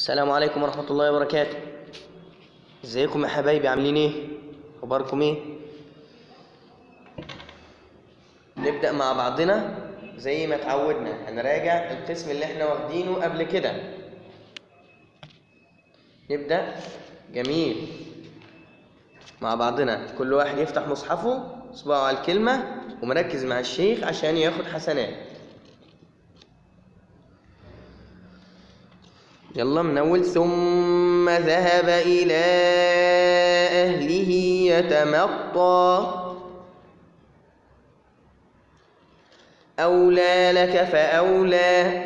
السلام عليكم ورحمة الله وبركاته ازيكم يا حبايبي عاملين ايه اخباركم ايه نبدأ مع بعضنا زي ما اتعودنا هنراجع القسم اللي احنا واخدينه قبل كده نبدأ جميل مع بعضنا كل واحد يفتح مصحفه صباعه على الكلمة ومركز مع الشيخ عشان ياخد حسنات يلا من أول ثم ذهب إلى أهله يتمطى أولى لك فأولى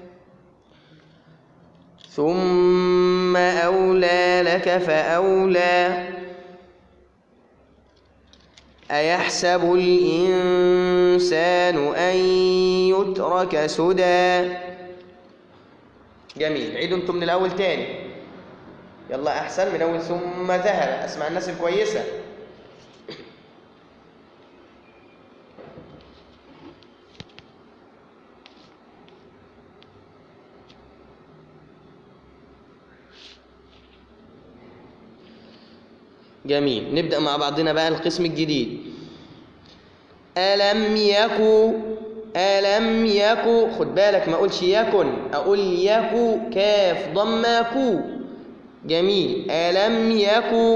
ثم أولى لك فأولى أيحسب الإنسان أن يترك سدى جميل عيدوا انتم من الأول تاني يلا أحسن من أول ثم ذهب أسمع الناس الكويسة جميل نبدأ مع بعضنا بقى القسم الجديد ألم يكو ألم يكو خد بالك ما أقولش يكن أقول يكو كاف ضم كو جميل ألم يكو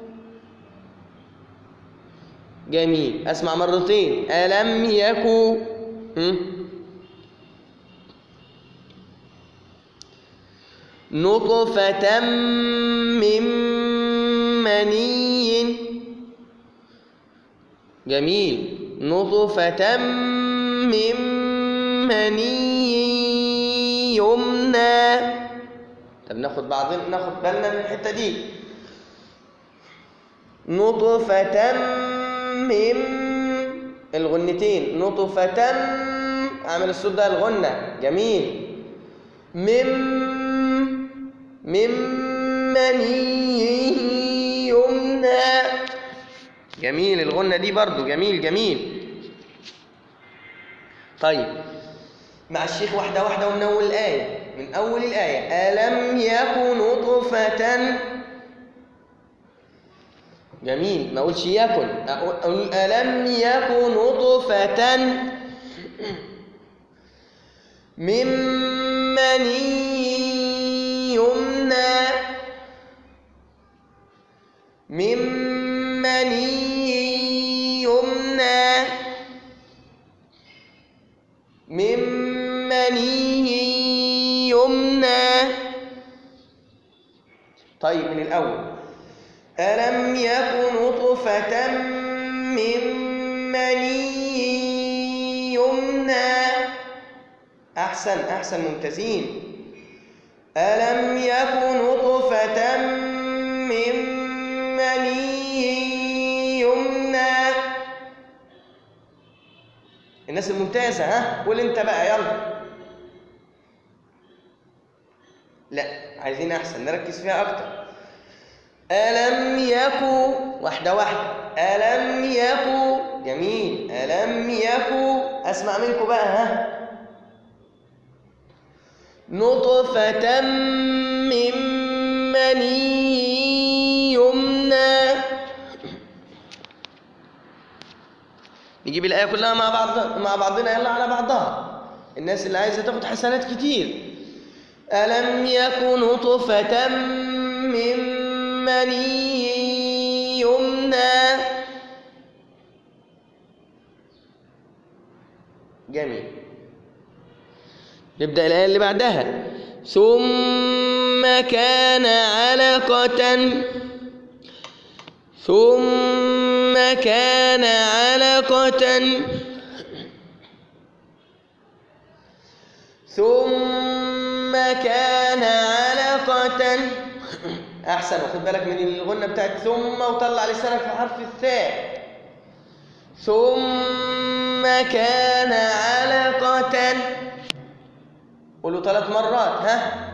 جميل أسمع مرتين ألم يكو هم؟ نطفة من مني جميل نطفة من مني يمنى طب ناخد بعضين ناخد بالنا من الحتة دي نطفة من الغنتين نطفة عامل الصوت ده الغنة جميل من من مني يمنى جميل الغنة دي برضو جميل جميل طيب مع الشيخ واحدة واحدة ومن أول الآية من أول الآية ألم يكن نطفة جميل ما أقولش يكن أقول ألم يكن نطفة من مني يمنى من مني يمنى من مني يمنى طيب من الأول ألم يكن نطفة من مني يمنى أحسن أحسن ممتازين ألم يكن نطفة من مني يمنى الناس الممتازة ها قول انت بقى يلا لا عايزين احسن نركز فيها اكتر ألم يكو واحدة واحدة ألم يكو جميل ألم يكو أسمع منكم بقى ها نطفة من مني يمنى نجيب الآية كلها مع بعض مع بعضنا يلا على بعضها الناس اللي عايزة تاخد حسنات كتير ألم يكن نطفة من مني يمنى جميل نبدأ الآية اللي بعدها ثم كان علقة ثم كان علقة ثم كان علقة أحسن وخد بالك من الغنة بتاعت ثم وطلع لسانك في حرف الثاء ثم كان علقة قولوا ثلاث مرات ها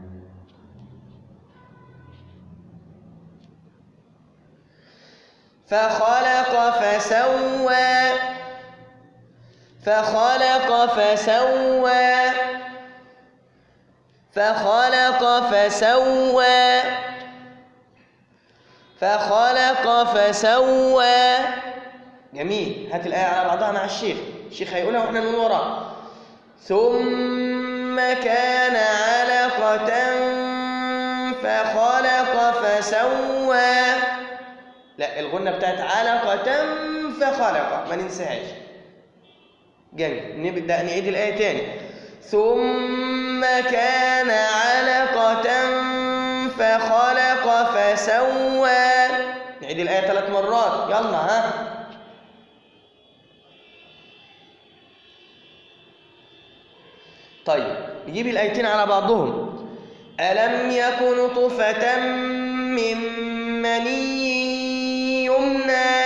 فخلق فسوى فخلق فسوى فخلق فسوى فخلق فسوى جميل هات الآية على بعضها مع الشيخ الشيخ هيقولها واحنا نقول وراه ثم كان علقة فخلق فسوى لا الغنة بتاعت علقة فخلق ما ننساهاش جميل نبدأ نعيد الآية تاني ثم كان علقة فخلق فسوى نعيد الآية ثلاث مرات يلا ها طيب نجيب الآيتين على بعضهم ألم يكن نطفة من مني يمنى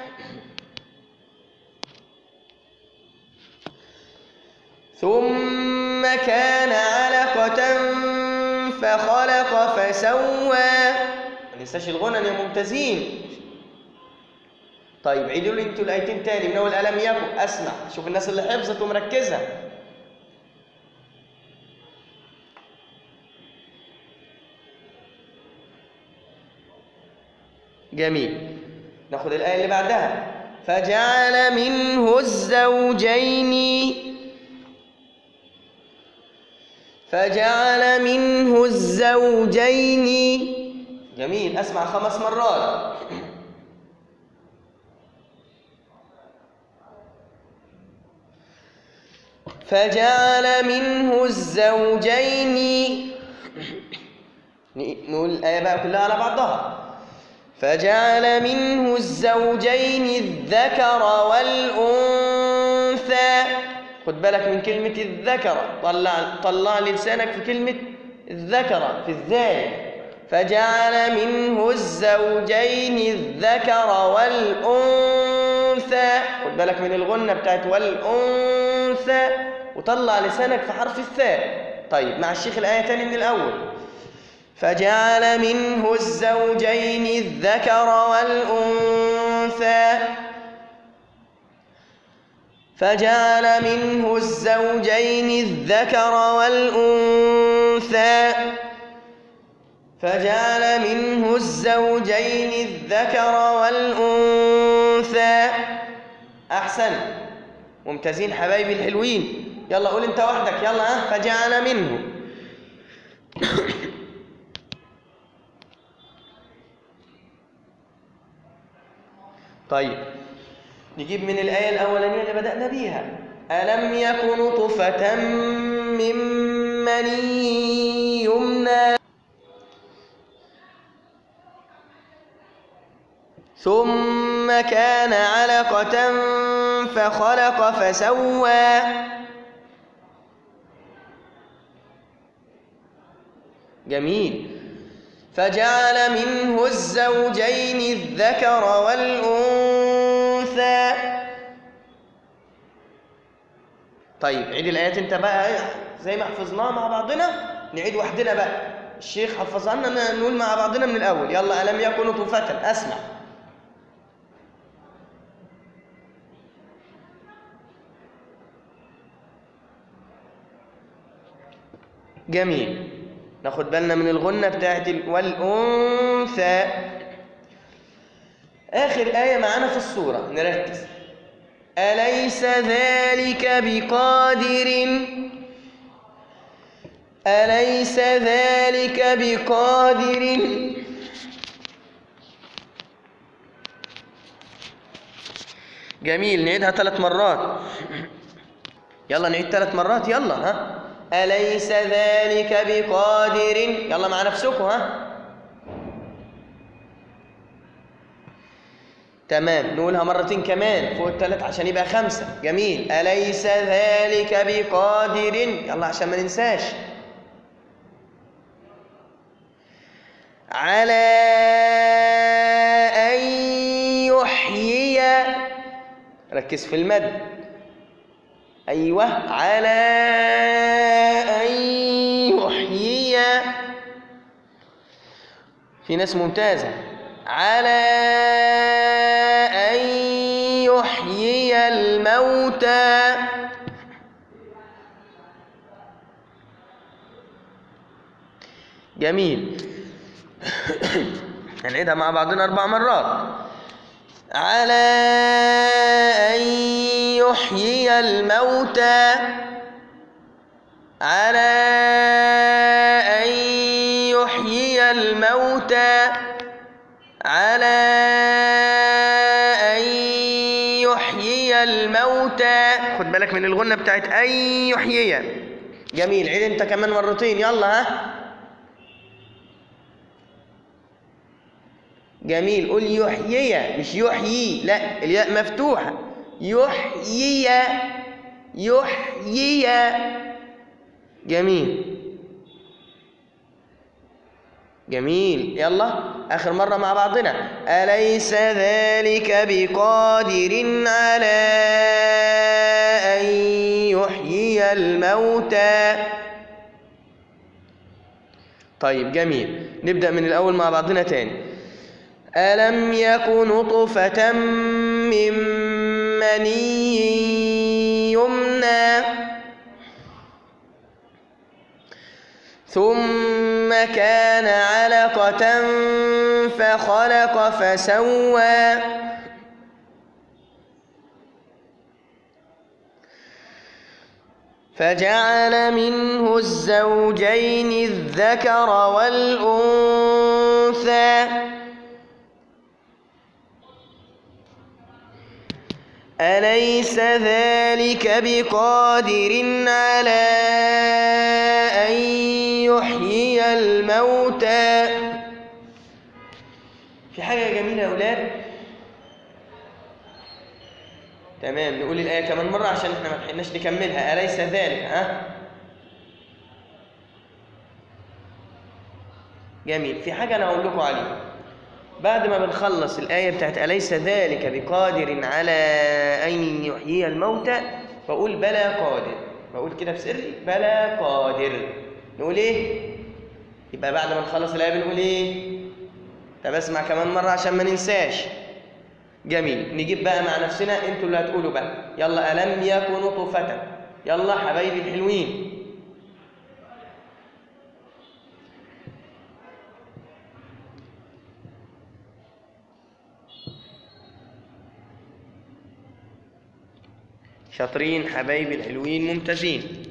ثم كان علقة فخلق فسوى ما ننساش الغنى يا ممتازين طيب عيدوا لي انتوا الايتين تاني من اول الم يكن اسمع شوف الناس اللي حفظت ومركزه جميل ناخد الآية اللي بعدها فجعل منه الزوجين فجعل منه الزوجين جميل أسمع خمس مرات فجعل منه الزوجين نقول الآية بقى كلها على بعضها فجعل منه الزوجين الذكر والأنثى خد بالك من كلمة الذكر طلع طلع لسانك في كلمة الذكر في الذال فجعل منه الزوجين الذكر والأنثى خد بالك من الغنة بتاعت والأنثى وطلع لسانك في حرف الثاء طيب مع الشيخ الآية تاني من الأول فجعل منه الزوجين الذكر والأنثى فجعل منه الزوجين الذكر والأنثى فجعل منه الزوجين الذكر والأنثى أحسن ممتازين حبايبي الحلوين يلا قول انت وحدك يلا ها فجعل منه طيب نجيب من الآية الأولانية اللي بدأنا بيها ألم يكن نطفة من مني يمنى ثم كان علقة فخلق فسوى جميل فجعل منه الزوجين الذكر والأنثى طيب عيد الآيات انت بقى زي ما حفظناها مع بعضنا نعيد وحدنا بقى الشيخ حفظها لنا نقول مع بعضنا من الأول يلا ألم يكن نطفة أسمع جميل ناخد بالنا من الغنة بتاعت ال... والأنثى آخر آية معانا في السورة نركز أليس ذلك بقادر أليس ذلك بقادر جميل نعيدها ثلاث مرات يلا نعيد ثلاث مرات يلا ها أليس ذلك بقادر يلا مع نفسكم ها تمام نقولها مرتين كمان فوق الثلاث عشان يبقى خمسة جميل أليس ذلك بقادر يلا عشان ما ننساش على أن يحيي ركز في المد أيوة على أن يحيي في ناس ممتازة على أن يحيي الموتى جميل هنعيدها مع بعضنا أربع مرات على أن يحيي الموتى على أن يحيي الموتى على أن يحيي الموتى خد بالك من الغنة بتاعت أن يحيي جميل عيد انت كمان مرتين يلا ها جميل قول يحيي مش يحيي لا الياء مفتوحة يحيي يحيي جميل جميل يلا آخر مرة مع بعضنا أليس ذلك بقادر على أن يحيي الموتى طيب جميل نبدأ من الأول مع بعضنا تاني ألم يك نطفة من مني يمنى ثم كان علقة فخلق فسوى فجعل منه الزوجين الذكر والأنثى أليس ذلك بقادر على أن يحيي الموتى في حاجة جميلة يا أولاد تمام نقول الآية كمان مرة عشان احنا ما لحقناش نكملها أليس ذلك ها جميل في حاجة أنا أقول لكم عليها بعد ما بنخلص الآية بتاعت أليس ذلك بقادر على أن يحيي الموتى بقول بلى قادر بقول كده في سري بلى قادر نقول إيه؟ يبقى بعد ما نخلص الآية بنقول إيه؟ طب اسمع كمان مرة عشان ما ننساش جميل نجيب بقى مع نفسنا انتوا اللي هتقولوا بقى يلا ألم يكن نطفة يلا حبايبي الحلوين شاطرين حبايبي الحلوين ممتازين